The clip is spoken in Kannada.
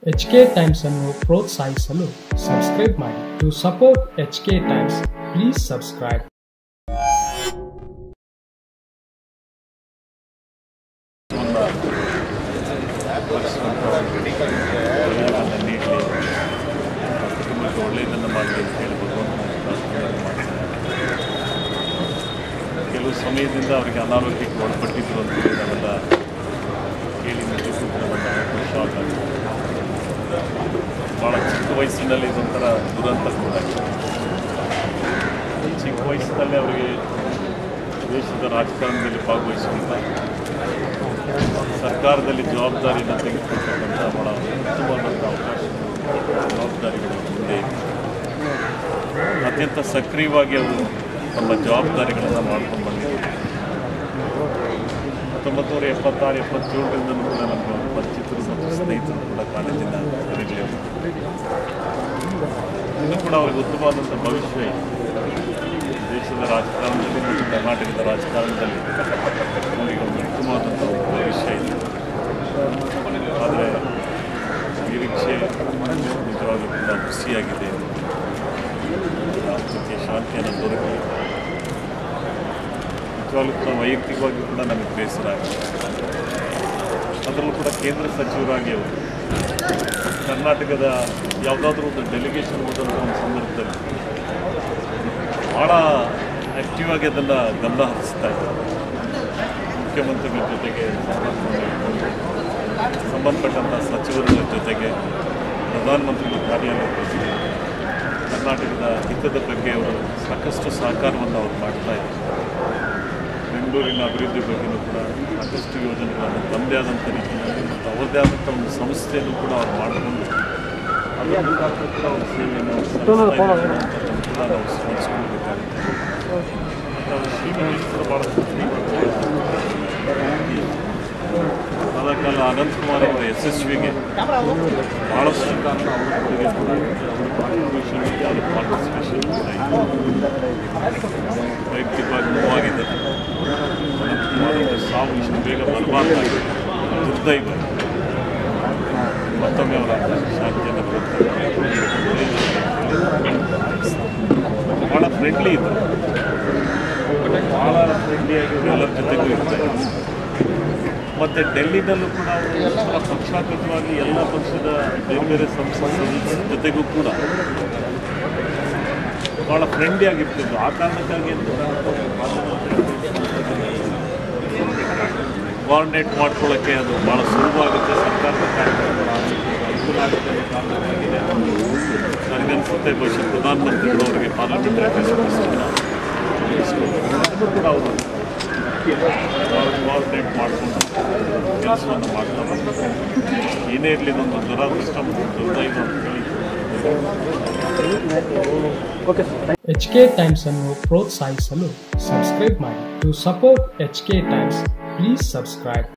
ಎಚ್ ಕೆ ಟೈಮ್ಸ್ ಅನ್ನು ಪ್ರೋತ್ಸಾಹಿಸಲು ಸಬ್ಸ್ಕ್ರೈಬ್ ಮಾಡಿ to support H K Times please subscribe ಒಳ್ಳೆಯದನ್ನು ನೀಡಲಿ ಕುಟುಂಬಕ್ಕೆ ಒಳ್ಳೆಯದನ್ನು ಮಾಡಲಿ ಅಂತ ಹೇಳಿ ಭಗವಂತನ ಪ್ರಾರ್ಥನೆ ಮಾಡ್ತೀನಿ. ಕೆಲವು ಸಮಯದಿಂದ ಅವರಿಗೆ ಅನಾರೋಗ್ಯಕ್ಕೆ ಒಳಪಟ್ಟಿದ್ರು ಅಂತ ಹೇಳಿ ನಾವೆಲ್ಲ ಕೇಳಿ ನಿಜಕ್ಕೂ ಕೂಡ ಒಂದು ಆಕ್ರೋಶ ಆಗುತ್ತೆ. ಭಾಳ ಚಿಕ್ಕ ವಯಸ್ಸಿನಲ್ಲಿ ಇದೊಂಥರ ದುರಂತ ಕೂಡ ಚಿಕ್ಕ ವಯಸ್ಸಿನಲ್ಲೇ ಅವರಿಗೆ ದೇಶದ ರಾಜಕಾರಣದಲ್ಲಿ ಭಾಗವಹಿಸುವಂಥ ಸರ್ಕಾರದಲ್ಲಿ ಜವಾಬ್ದಾರಿನ ತೆಗೆದುಕೊಳ್ತಕ್ಕಂಥ ಭಾಳ ಉತ್ತಮವಾದಂಥ ಅವಕಾಶ ಜವಾಬ್ದಾರಿಗಳು ಮುಂದೆ ಇದೆ ಅತ್ಯಂತ ಸಕ್ರಿಯವಾಗಿ ಅವರು ತಮ್ಮ ಜವಾಬ್ದಾರಿಗಳನ್ನು ಮಾಡ್ಕೊಂಡು ಬಂದಿದ್ದಾರೆ ಹತ್ತೊಂಬತ್ತು ನೂರ ಎಪ್ಪತ್ತಾರು ಎಪ್ಪತ್ತೇಳರಿಂದ ಕೂಡ ನಮಗೆ ಅವರು ಪರಿಚಿತರು ಮತ್ತು ಸ್ನೇಹಿತರು ಕೂಡ ಕಾಲೇಜಿನ ಇರಲಿ ಇನ್ನೂ ಕೂಡ ಅವ್ರಿಗೆ ಉತ್ತಮವಾದಂಥ ಭವಿಷ್ಯ ಇದೆ ದೇಶದ ರಾಜಕಾರಣದಲ್ಲಿ ಮತ್ತು ಕರ್ನಾಟಕದ ರಾಜಕಾರಣದಲ್ಲಿ ಅವರಿಗೆ ಒಂದು ಉತ್ತಮವಾದಂಥ ಒಂದು ಭವಿಷ್ಯ ಇದೆ ಆದರೆ ನಿರೀಕ್ಷೆ ನಿಜವಾಗ್ಲೂ ಕೂಡ ಖುಷಿಯಾಗಿದೆ ರಾಜ್ಯಕ್ಕೆ ಶಾಂತಿಯನ್ನು ದೊರಕಿ ನಿಜವಾಗ್ಲೂ ಕೂಡ ವೈಯಕ್ತಿಕವಾಗಿ ಕೂಡ ನಮಗೆ ಬೇಸರ ಆಗಿದೆ ಅದರಲ್ಲೂ ಕೂಡ ಕೇಂದ್ರ ಸಚಿವರಾಗಿ ಅವರು ಕರ್ನಾಟಕದ ಯಾವುದಾದ್ರೂ ಒಂದು ಡೆಲಿಗೇಷನ್ ಹೋದಂಥ ಒಂದು ಸಂದರ್ಭದಲ್ಲಿ ಭಾಳ ಆ್ಯಕ್ಟಿವ್ ಆಗಿ ಅದನ್ನು ಗಮನ ಹರಿಸ್ತಾ ಇದ್ದಾರೆ ಮುಖ್ಯಮಂತ್ರಿಗಳ ಜೊತೆಗೆ ಸಂಬಂಧಪಟ್ಟ- ಸಂಬಂಧಪಟ್ಟಂಥ ಸಚಿವರ ಜೊತೆಗೆ ಪ್ರಧಾನಮಂತ್ರಿಗಳ ಕಾರ್ಯಾಲಯದ ಜೊತೆಗೆ ಕರ್ನಾಟಕದ ಹಿತದ ಬಗ್ಗೆ ಅವರು ಸಾಕಷ್ಟು ಸಹಕಾರವನ್ನು ಅವರು ಮಾಡ್ತಾ ಇದ್ದಾರೆ ಬೆಂಗಳೂರಿನ ಅಭಿವೃದ್ಧಿ ಬಗ್ಗೆಯೂ ಕೂಡ ಸಾಕಷ್ಟು ಯೋಜನೆಗಳನ್ನು ತಮ್ಮದೇ ಆದಂಥ ರೀತಿಯಲ್ಲಿ ಮತ್ತು ಅವರದೇ ಆದಂಥ ಒಂದು ಸಂಸ್ಥೆಯನ್ನು ಕೂಡ ಅವ್ರು ಮಾಡಿಕೊಂಡು ಅದರ ಮುಖಾಂತರ ಕೂಡ ಅವ್ರ ಸೇವೆಯನ್ನು ಅವ್ರು ಸಲ್ಲಿಸ್ತಾ ಇದ್ದಾರೆ ಅನ್ನೋಂಥದ್ದನ್ನು ಕೂಡ ನಾವು ಸ್ಮರಿಸ್ಕೊಳ್ಬೇಕಾಗುತ್ತೆ ಮತ್ತು ಅವರು ಶ್ರೀಮಂತರು ಭಾಳಷ್ಟು ಆದ ಕಾಲ ಅನಂತಕುಮಾರ್ ಅವರ ಯಶಸ್ವಿಗೆ ಭಾಳಷ್ಟು ಕಾರಣ ಅವರ ಕೊಡುಗೆ ಕೂಡ ಇದೆ. ಅವರ ಕಾಂಟ್ರಿಬ್ಯೂಷನ್ ಇದೆ ಅವರ ಪಾರ್ಟಿಸಿಪೇಷನ್ ಕೂಡ ಇದೆ ವೈಯಕ್ತಿಕವಾಗಿ ನೋವಾಗಿದೆ ಅನಂತಕುಮಾರ್ ಅವರ ಸಾವು ಇಷ್ಟು ಬೇಗ ಬರಬಾರ್ದಾಗಿದೆ ದುರ್ದೈವ ಮತ್ತೊಮ್ಮೆ ಅವರ ಶಾಂತಿಯನ್ನು ಕೊಡ್ತಾರೆ ಭಾಳ ಫ್ರೆಂಡ್ಲಿ ಇದ್ದರು ಭಾಳ ಫ್ರೆಂಡ್ಲಿಯಾಗಿ ಎಲ್ಲರ ಜೊತೆಗೂ ಇರ್ತಾರೆ ಮತ್ತು ಡೆಲ್ಲಿನಲ್ಲೂ ಕೂಡ ಅವರು ಭಾಳ ಪಕ್ಷಾತೀತವಾಗಿ ಎಲ್ಲ ಪಕ್ಷದ ಬೇರೆ ಬೇರೆ ಸಂಸತ್ ಸದಸ್ಯರ ಜೊತೆಗೂ ಕೂಡ ಭಾಳ ಫ್ರೆಂಡ್ಲಿ ಆಗಿರ್ತಿದ್ರು ಆ ಕಾರಣಕ್ಕಾಗಿ ಕೋಆರ್ಡಿನೇಟ್ ಮಾಡ್ಕೊಳ್ಳೋಕ್ಕೆ ಅದು ಭಾಳ ಸುಲಭ ಆಗುತ್ತೆ ಸರ್ಕಾರದ ಕಾರ್ಯಕ್ರಮಗಳು ಅನುಕೂಲ ಆಗುತ್ತೆ ಅನ್ನೋ ಕಾರಣಕ್ಕಾಗಿದೆ ನನಗನ್ಸುತ್ತೆ ಬಹುಶಃ ಪ್ರಧಾನಮಂತ್ರಿಗಳು ಅವರಿಗೆ ಪಾರ್ಲಿಮೆಂಟರಿ ಅದನ್ನು ಕೂಡ ಅವರು ಕೋಆರ್ಡಿನೇಟ್ ಮಾಡಿಕೊಂಡು ಕೆಲಸವನ್ನು ಮಾಡ್ತಾ ಬಂದರು ಏನೇ ಇರಲಿ ಇದೊಂದು ದುರಾದೃಷ್ಟ ಮತ್ತು ದುರ್ದೈವ ಅಂತ ಹೇಳಿ ಎಚ್ ಕೆ ಟೈಮ್ಸ್ ಅನ್ನು ಪ್ರೋತ್ಸಾಹಿಸಲು ಸಬ್ಸ್ಕ್ರೈಬ್ ಮಾಡಿ to support H K Times please subscribe